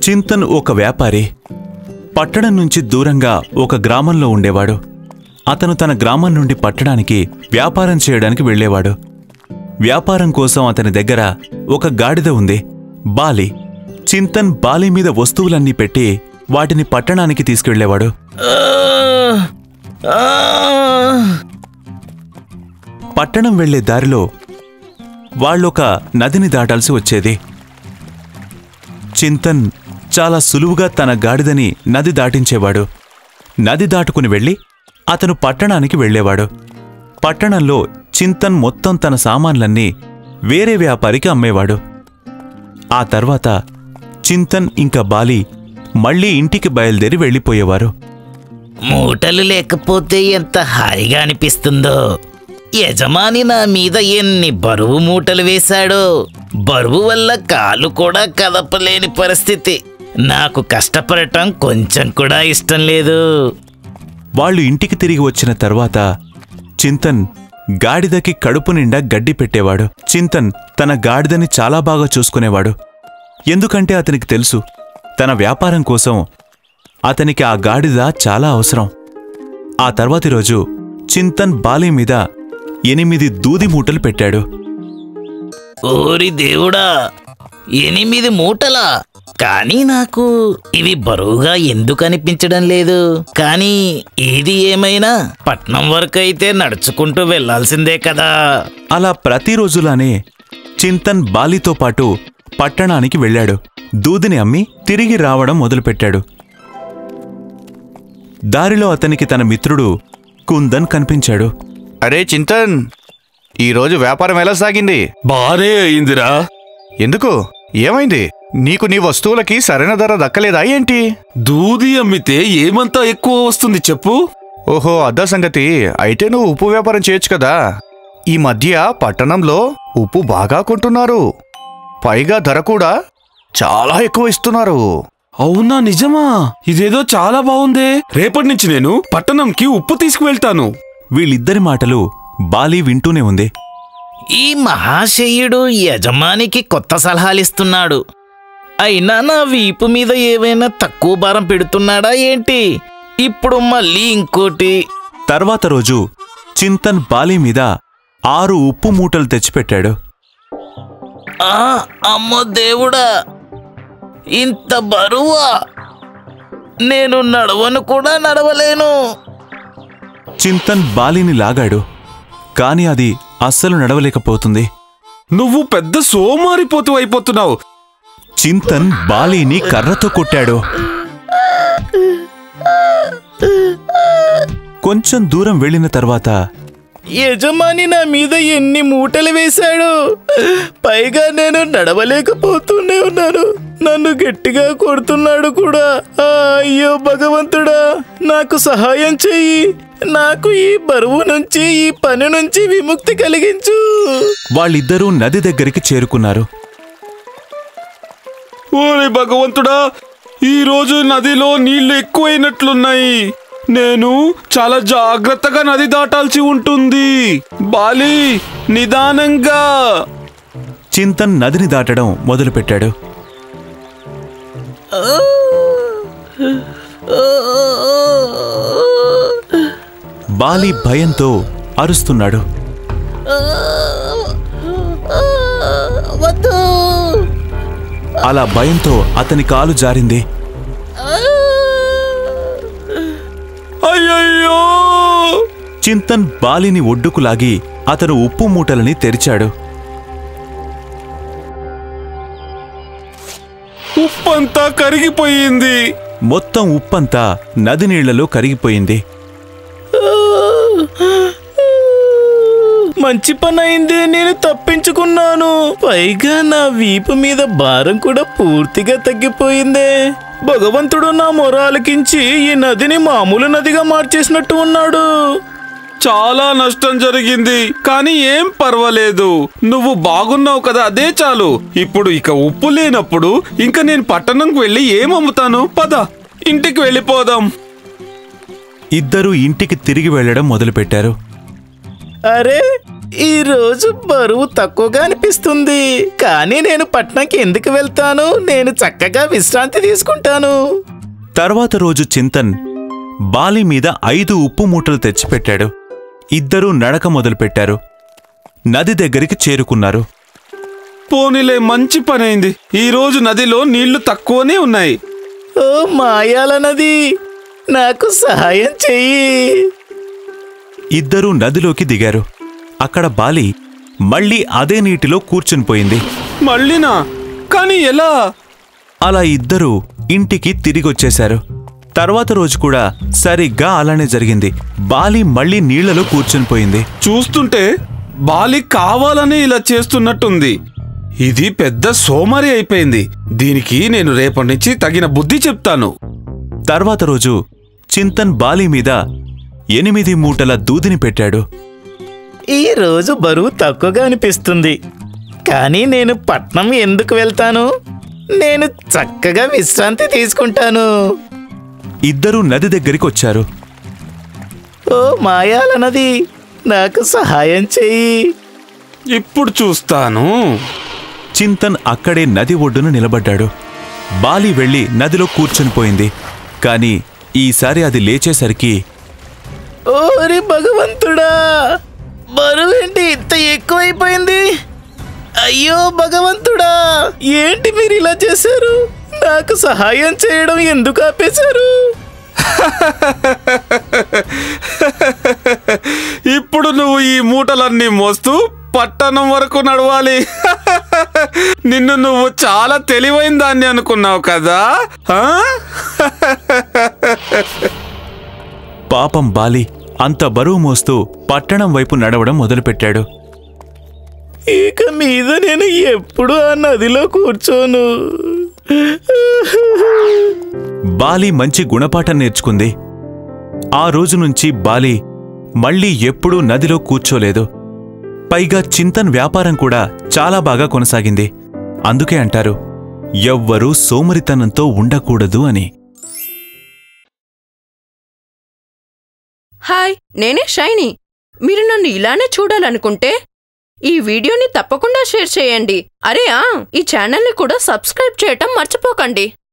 చింతన్ ఒక వ్యాపారి పట్టణం నుంచి దూరంగా ఒక గ్రామంలో ఉండేవాడు అతను తన గ్రామం నుండి పట్టణానికి వ్యాపారం చేయడానికి వెళ్ళేవాడు వ్యాపారం కోసం అతని దగ్గర ఒక గాడిద ఉంది బాలి చింతన్ బాలి మీద వస్తువులన్నీ పెట్టి వాటిని పట్టణానికి తీసుకెళ్లేవాడు పట్టణం వెళ్లే దారిలో వాళ్ళొక నదిని దాటాల్సి వచ్చేది చింతన్ చాలా సులువుగా తన గాడిదని నది దాటించేవాడు నది దాటుకుని వెళ్ళి అతను పట్టణానికి వెళ్ళేవాడు పట్టణంలో చింతన్ మొత్తం తన సామాన్లన్నీ వేరే వ్యాపారికి అమ్మేవాడు ఆ తర్వాత చింతన్ ఇంకా బాలి మళ్ళీ ఇంటికి బయలుదేరి వెళ్ళిపోయేవారు మూటలు లేకపోతే ఎంత హాయిగా అనిపిస్తుందో యజమాని నా మీద ఎన్ని బరువు మూటలు వేశాడో బరువు వల్ల కాలు కూడా కదపలేని పరిస్థితి నాకు కష్టపడటం కొంచెం కూడా ఇష్టం లేదు వాళ్ళు ఇంటికి తిరిగి వచ్చిన తర్వాత చింతన్ గాడిదకి కడుపు నిండా గడ్డి పెట్టేవాడు చింతన్ తన గాడిదని చాలా బాగా చూసుకునేవాడు ఎందుకంటే అతనికి తెలుసు తన వ్యాపారం కోసం అతనికి ఆ గాడిద చాలా అవసరం ఆ తర్వాతి రోజు చింతన్ బాలి మీద ఎనిమిది దూది మూటలు పెట్టాడు ఓరి దేవుడా ఎనిమిది మూటలా కానీ నాకు ఇవి బరువుగా ఎందుకు అనిపించడం లేదు కానీ ఏది ఏమైనా పట్నం వరకు అయితే నడుచుకుంటూ వెళ్ళాల్సిందే కదా అలా ప్రతిరోజులానే చింతన్ బాలితో పాటు పట్టణానికి వెళ్ళాడు దూదిని అమ్మి తిరిగి రావడం మొదలుపెట్టాడు దారిలో అతనికి తన మిత్రుడు కుందన్ కనిపించాడు అరే చింతన్ ఈరోజు వ్యాపారం ఎలా సాగింది బానే అయిందిరా ఎందుకు ఏమైంది నీకు నీ వస్తువులకి సరైన ధర దక్కలేదా ఏంటి దూది అమ్మితే ఏమంతా ఎక్కువ వస్తుంది చెప్పు ఓహో అద్దా సంగతి అయితే నువ్వు ఉప్పు వ్యాపారం చేయొచ్చు కదా ఈ మధ్య పట్టణంలో ఉప్పు బాగా కొంటున్నారు పైగా ధర కూడా చాలా ఎక్కువ ఇస్తున్నారు అవునా నిజమా ఇదేదో చాలా బాగుందే రేపటి నుంచి నేను పట్టణంకి ఉప్పు తీసుకువెళ్తాను వీళ్ళిద్దరి మాటలు బాలి వింటూనే ఉంది ఈ మహాశయుడు యజమానికి కొత్త సలహాలిస్తున్నాడు అయినా నా వీపు మీద ఏవైనా తక్కువ భారం పెడుతున్నాడా ఏంటి ఇప్పుడు మళ్ళీ ఇంకోటి తర్వాత రోజు చింతన్ బాలి మీద ఆరు ఉప్పు మూటలు తెచ్చిపెట్టాడు ఆ అమ్మో దేవుడా ఇంత బరువా నేను నడవను కూడా నడవలేను చింతన్ బాలిని లాగాడు కాని అది అస్సలు నడవలేకపోతుంది నువ్వు పెద్ద సోమారిపోతూ అయిపోతున్నావు చింతన్ బాలీని కర్రతో కొట్టాడు కొంచెం దూరం వెళ్ళిన తర్వాత యజమాని నా మీద ఎన్ని మూటలు వేశాడు పైగా నేను నడవలేకపోతూనే ఉన్నాను నన్ను గట్టిగా కొడుతున్నాడు కూడా ఆ, అయ్యో భగవంతుడా నాకు సహాయం చెయ్యి నాకు ఈ బరువు నుంచి ఈ పని నుంచి విముక్తి కలిగించు వాళ్ళిద్దరూ నది దగ్గరికి చేరుకున్నారు ఓరే భగవంతుడా ఈ రోజు నదిలో నీళ్లు ఎక్కువైనట్లున్నాయి నేను చాలా జాగ్రత్తగా నది దాటాల్సి ఉంటుంది బాలి నిదానంగా చింతన్ నదిని దాటడం మొదలుపెట్టాడు బాలి భయంతో అరుస్తున్నాడు వద్దు అలా భయంతో అతని కాలు జారింది అయ్యయ్యో చింతన్ బాలిని ఒడ్డుకు లాగి అతను ఉప్పు మూటలని తెరిచాడు ఉప్పంతా కరిగిపోయింది మొత్తం ఉప్పంతా నది నీళ్లలో కరిగిపోయింది మంచి పని అయిందే నేను తప్పించుకున్నాను పైగా నా వీపు మీద భారం కూడా పూర్తిగా తగ్గిపోయిందే భగవంతుడు నా మొర ఆలకించి ఈ నదిని మామూలు నదిగా మార్చేసినట్టు ఉన్నాడు చాలా నష్టం జరిగింది కానీ ఏం పర్వాలేదు నువ్వు బాగున్నావు కదా అదే చాలు ఇప్పుడు ఇక ఉప్పు లేనప్పుడు ఇంకా నేను పట్టణంకి వెళ్ళి ఏం అమ్ముతాను పద ఇంటికి వెళ్ళిపోదాం ఇద్దరూ ఇంటికి తిరిగి వెళ్లడం మొదలుపెట్టారు అరే ఈ రోజు బరువు తక్కువగా అనిపి అనిపిస్తుంది కానీ నేను పట్నంకి ఎందుకు వెళ్తాను నేను చక్కగా విశ్రాంతి తీసుకుంటాను తర్వాత రోజు చింతన్ బాలి మీద ఐదు ఉప్పు మూటలు తెచ్చిపెట్టాడు ఇద్దరూ నడక మొదలుపెట్టారు నది దగ్గరికి చేరుకున్నారు పోనీలే మంచి పనైంది ఈ రోజు నదిలో నీళ్లు తక్కువనే ఉన్నాయి ఓ మాయాలన్నది నాకు సహాయం చెయ్యి ఇద్దరూ నదిలోకి దిగారు అక్కడ బాలి మళ్ళీ అదే నీటిలో కూర్చునిపోయింది మళ్ళీనా కానీ ఎలా అలా ఇద్దరూ ఇంటికి తిరిగొచ్చేశారు తర్వాత రోజు కూడా సరిగ్గా అలానే జరిగింది బాలి మళ్ళీ నీళ్లలో కూర్చునిపోయింది చూస్తుంటే బాలి కావాలని ఇలా చేస్తున్నట్టుంది ఇది పెద్ద సోమరి అయిపోయింది దీనికి నేను రేపటి నుంచి తగిన బుద్ధి చెప్తాను తర్వాత రోజు చింతన్ బాలి మీద ఎనిమిది మూటల దూదిని పెట్టాడు ఈ రోజు బరువు తక్కువగా అనిపిస్తుంది కానీ నేను పట్నం ఎందుకు వెళ్తాను నేను చక్కగా విశ్రాంతి తీసుకుంటాను ఇద్దరూ నది దగ్గరికి వచ్చారు ఓ మాయాలన్నది నాకు సహాయం చెయ్యి ఇప్పుడు చూస్తాను చింతన్ అక్కడే నది ఒడ్డున నిలబడ్డాడు బాలి వెళ్లి నదిలో కూర్చునిపోయింది కాని ఈసారి అది లేచేసరికి ఓరి భగవంతుడా బరువేంటి ఇంత ఎక్కువైపోయింది అయ్యో భగవంతుడా ఏంటి మీరు ఇలా చేశారు నాకు సహాయం చేయడం ఎందుకు ఆపేశారు ఇప్పుడు నువ్వు ఈ మూటలన్నీ మోస్తూ పట్టణం వరకు నడవాలి నిన్ను నువ్వు చాలా తెలివైన దాన్ని అనుకున్నావు కదా ఆ? పాపం బాలి అంత బరువు మోస్తూ పట్టణం వైపు నడవడం మొదలుపెట్టాడు ఇక మీద నేను ఎప్పుడు ఆ నదిలో కూర్చోను బాలి మంచి గుణపాఠం నేర్చుకుంది ఆ రోజు నుంచి బాలి మళ్ళీ ఎప్పుడూ నదిలో కూర్చోలేదు పైగా చింతన్ వ్యాపారం కూడా చాలా బాగా కొనసాగింది అందుకే అంటారు ఎవ్వరూ సోమరితనంతో ఉండకూడదు అని హాయ్ నేనే షైనీ మీరు నన్ను ఇలానే చూడాలనుకుంటే ఈ వీడియోని తప్పకుండా షేర్ చేయండి అరే ఆ ఈ ఛానల్ని కూడా సబ్స్క్రైబ్ చేయటం మర్చిపోకండి